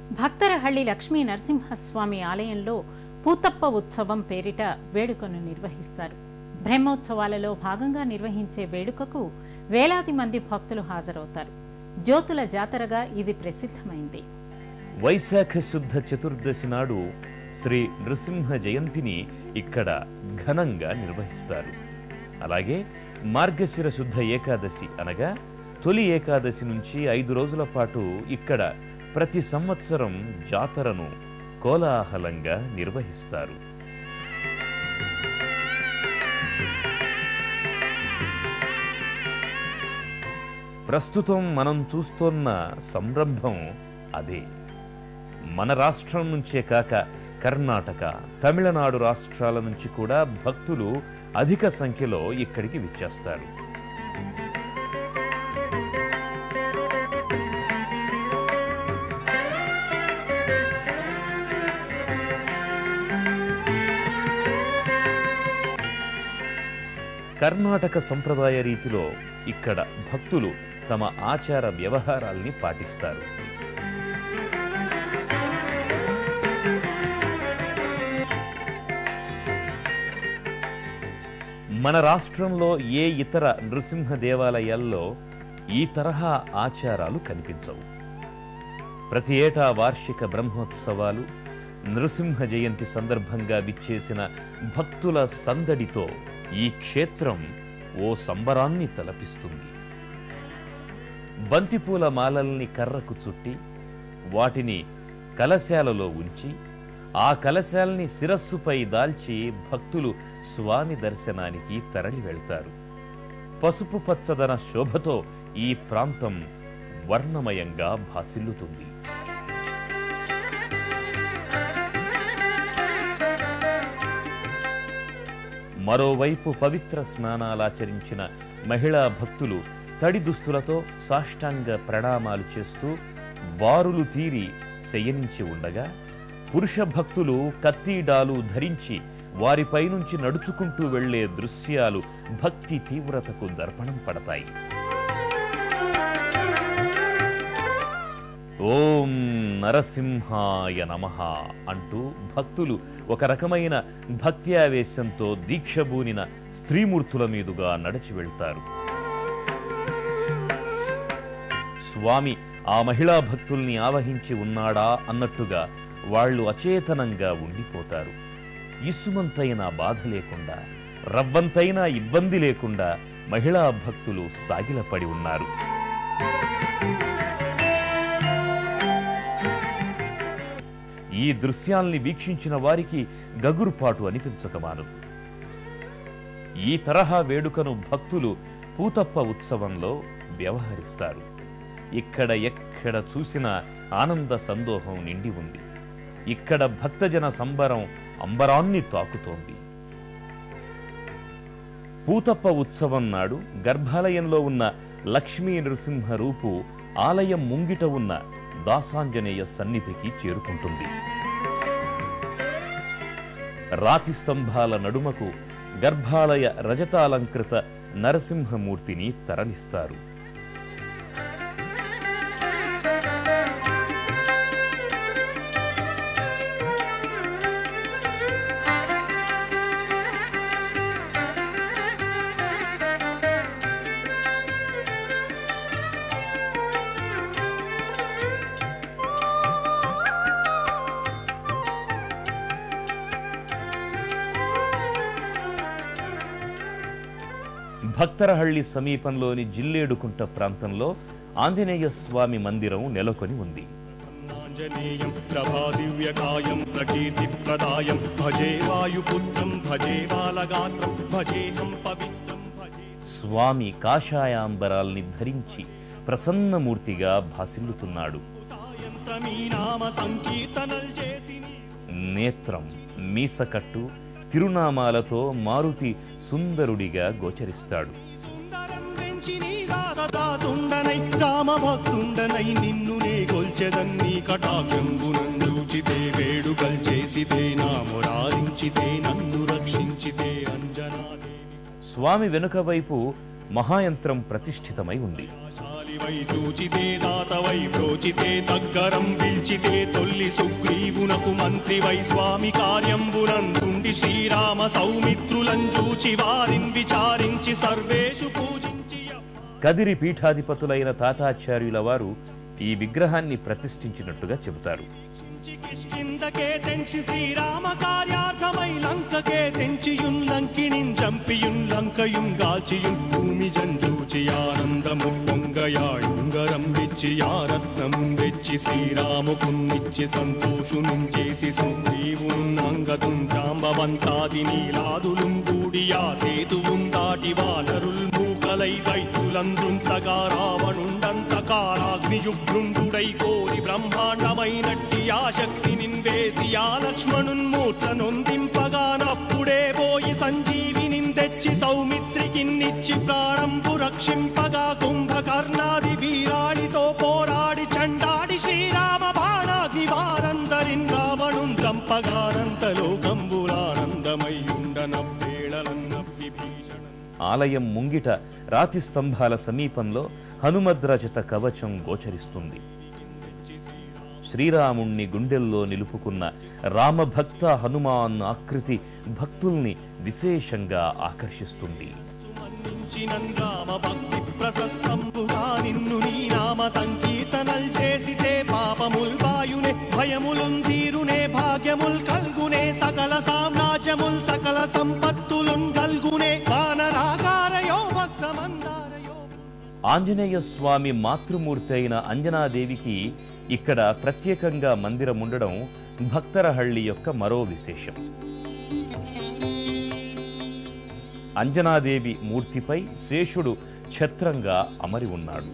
భక్తరహళ్లి లక్ష్మీ నరసింహస్వామి ఆలయంలో పూతప్ప ఉత్సవం పేరిట వేడుకను నిర్వహిస్తారు బ్రహ్మోత్సవాలలో భాగంగా నిర్వహించే వేడుకకు వేలాది మంది భక్తులు హాజరవుతారు జ్యోతుల జాతరగా ఇది ప్రసిద్ధమైంది వైశాఖ శుద్ధ చతుర్దశి నాడు శ్రీ నృసింహ జయంతిని ఇక్కడ ఘనంగా నిర్వహిస్తారు అలాగే మార్గశిర శుద్ధ ఏకాదశి అనగా తొలి ఏకాదశి నుంచి ఐదు రోజుల పాటు ఇక్కడ ప్రతి సంవత్సరం జాతరను కోలాహలంగా నిర్వహిస్తారు ప్రస్తుతం మనం చూస్తోన్న సంరంభం అదే మన రాష్ట్రం నుంచే కాక కర్ణాటక తమిళనాడు రాష్ట్రాల నుంచి కూడా భక్తులు అధిక సంఖ్యలో ఇక్కడికి విచ్చేస్తారు కర్ణాటక సంప్రదాయ రీతిలో ఇక్కడ భక్తులు తమ ఆచార వ్యవహారాల్ని పాటిస్తారు మన రాష్ట్రంలో ఏ ఇతర నృసింహ దేవాలయాల్లో ఈ తరహా ఆచారాలు కనిపించవు ప్రతి ఏటా వార్షిక బ్రహ్మోత్సవాలు నృసింహ జయంతి సందర్భంగా విచ్చేసిన భక్తుల సందడితో ఈ క్షేత్రం ఓ సంబరాన్ని తలపిస్తుంది బంతిపూల మాలల్ని కర్రకు చుట్టి వాటిని కలశాలలో ఉంచి ఆ కలశాల్ని శిరస్సుపై దాల్చి భక్తులు స్వామి దర్శనానికి తరలి వెళ్తారు పసుపు పచ్చదన శోభతో ఈ ప్రాంతం వర్ణమయంగా భాసిల్లుతుంది మరోవైపు పవిత్ర స్నానాలాచరించిన మహిళా భక్తులు తడి దుస్తులతో సాష్టాంగ ప్రణామాలు చేస్తూ బారులు తీరి శయనించి ఉండగా పురుష భక్తులు కత్తీడాలు ధరించి వారిపై నుంచి నడుచుకుంటూ వెళ్లే దృశ్యాలు భక్తి తీవ్రతకు దర్పణం పడతాయి ఓం నరసింహాయ నమః అంటూ భక్తులు ఒక రకమైన భక్త్యావేశంతో దీక్షబూనిన స్త్రీమూర్తుల మీదుగా నడిచి వెళ్తారు స్వామి ఆ మహిళా భక్తుల్ని ఆవహించి ఉన్నాడా అన్నట్టుగా వాళ్ళు అచేతనంగా ఉండిపోతారు ఇసుమంతైన బాధ లేకుండా రవ్వంతైన ఇబ్బంది లేకుండా మహిళా భక్తులు సాగిలపడి ఉన్నారు ఈ దృశ్యాల్ని వీక్షించిన వారికి గగురుపాటు అనిపించకమానదు ఈ తరహా వేడుకను భక్తులు పూతప్ప ఉత్సవంలో వ్యవహరిస్తారు ఇక్కడ ఎక్కడ చూసినా ఆనంద సందోహం నిండి ఉంది ఇక్కడ భక్తజన సంబరం అంబరాన్ని తాకుతోంది పూతప్ప ఉత్సవం నాడు గర్భాలయంలో ఉన్న లక్ష్మీ నృసింహ రూపు ఆలయం ముంగిట ఉన్న దాసాంజనేయ సన్నిధికి చేరుకుంటుంది రాతి స్తంభాల నడుమకు గర్భాలయ రజతాలంకృత నరసింహమూర్తిని తరలిస్తారు భక్తరహళ్లి సమీపంలోని జిల్లేడుకుంట ప్రాంతంలో ఆంజనేయ స్వామి మందిరం నెలకొని ఉంది ఆంజనేయం ప్రభాదివ్యకాయం ప్రకీర్తిప్రదాయం భజే వాయుపుత్రం భజే బాలగాత్రం భజేహం పవిత్రం భజే స్వామి కాషాయాంబరాల్ని ధరించి ప్రసన్నమూర్తిగా భాసిల్లుతున్నాడు సాయంత్రమీ నామ సంకీర్తనల్ చేసి నీ నేత్రం మీసకట్టు తిరునామాలతో మారుతి సుందరుడిగా గోచరిస్తాడు సుందరం వెంచి నీ దాసదాసుండనై రామభక్తుండనై నిన్ను నే గొల్చెదన్ని కటాక్షంబునందూచితే వేడుకల్ చేసితే నా మురారించితే నన్ను రక్షించితే అంజనాదేవి స్వామి వెనుక వైపు మహాయంత్రం ప్రతిష్ఠితమై ఉంది శాలి వై చూచితే దాతవై ప్రోచితే దగ్గరం పిలిచితే తొల్లి సుగ్రీవునకు మంత్రి వై స్వామి కార్యంబునందుండి శ్రీరామ సౌమిత్రులం చూచి వారిని విచారించి సర్వేషు పూజించి కదిరి పీఠాధిపతులైన తాతాచార్యుల వారు ఈ విగ్రహాన్ని ప్రతిష్ఠించినట్టుగా చెబుతారు కిష్కిందకే తెంచి శ్రీరామ కార్యార్థమై లంకకే తెంచియున్ లంకిణిన్ చంపియున్ లంకయుం గాల్చియున్ భూమి జంజూచి ఆనందము పొంగయాయుంగరం వెచ్చి యారత్నం వెచ్చి శ్రీరాముకున్నిచ్చి సంతోషుని చేసి సుగ్రీవున్నంగతుం జాంబవంతాది నీలాదులుం కూడి ఆ సేతువుం దాటి వానరుల్ మూకలై దైత్యులంద్రుం సగా రావణుండంత కారాగ్నియుగ్రుండుడై కోరి బ్రహ్మాండమైనట్టి ఆ శక్తి నిన్వేసి ఆ లక్ష్మణున్ మూర్ఛ నొందింపగానప్పుడే పోయి సంజీవిని తెచ్చి సౌమిత్రికిన్నిచ్చి ప్రాణంపు రక్షింపగా కుంభకర్ణాది వీరాళితో పోరాడి చండాడి శ్రీరామ బాణాగ్ని వారందరిన్ రావణున్ చంపగానంత లోకంబులానందమై ఉండనవ్వేళలన్న విభీషణ ఆలయం ముంగిట రాతి స్తంభాల సమీపంలో హనుమద్రచిత కవచం గోచరిస్తుంది శ్రీరాముణ్ణి గుండెల్లో నిలుపుకున్న రామభక్త హనుమాన్ ఆకృతి భక్తుల్ని విశేషంగా ఆకర్షిస్తుంది మన్నించినన్ రామ భక్తి ప్రశస్తంబుగా నిన్ను నీ నామ సంకీర్తనల్ చేసితే పాపముల్ వాయునే భయములున్ తీరునే భాగ్యముల్ కల్గునే సకల సామ్రాజ్యముల్ సకల సంపత్తులున్ కల్గునే వానరాకారయో భక్తమందారయో ఆంజనేయ స్వామి మాతృమూర్తి అయిన అంజనాదేవికి ఇక్కడ ప్రత్యేకంగా మందిరం ఉండడం భక్తరహళ్ళి యొక్క మరో విశేషం అంజనాదేవి మూర్తిపై శేషుడు ఛత్రంగా అమరి ఉన్నాడు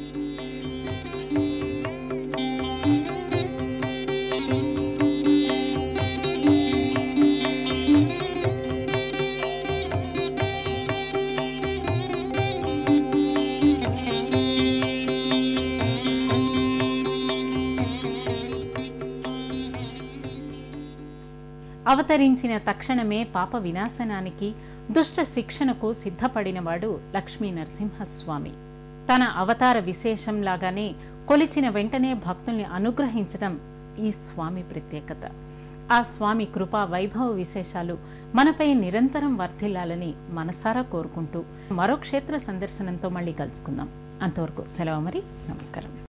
అవతరించిన తక్షణమే పాప వినాశనానికి దుష్ట శిక్షణకు సిద్ధపడినవాడు లక్ష్మీ నరసింహస్వామి తన అవతార విశేషంలాగానే కొలిచిన వెంటనే భక్తుల్ని అనుగ్రహించడం ఈ స్వామి ప్రత్యేకత ఆ స్వామి కృపా వైభవ విశేషాలు మనపై నిరంతరం వర్ధిల్లాలని మనసారా కోరుకుంటూ మరో క్షేత్ర సందర్శనంతో మళ్ళీ కలుసుకుందాం అంతవరకు సెలవు మరి నమస్కారం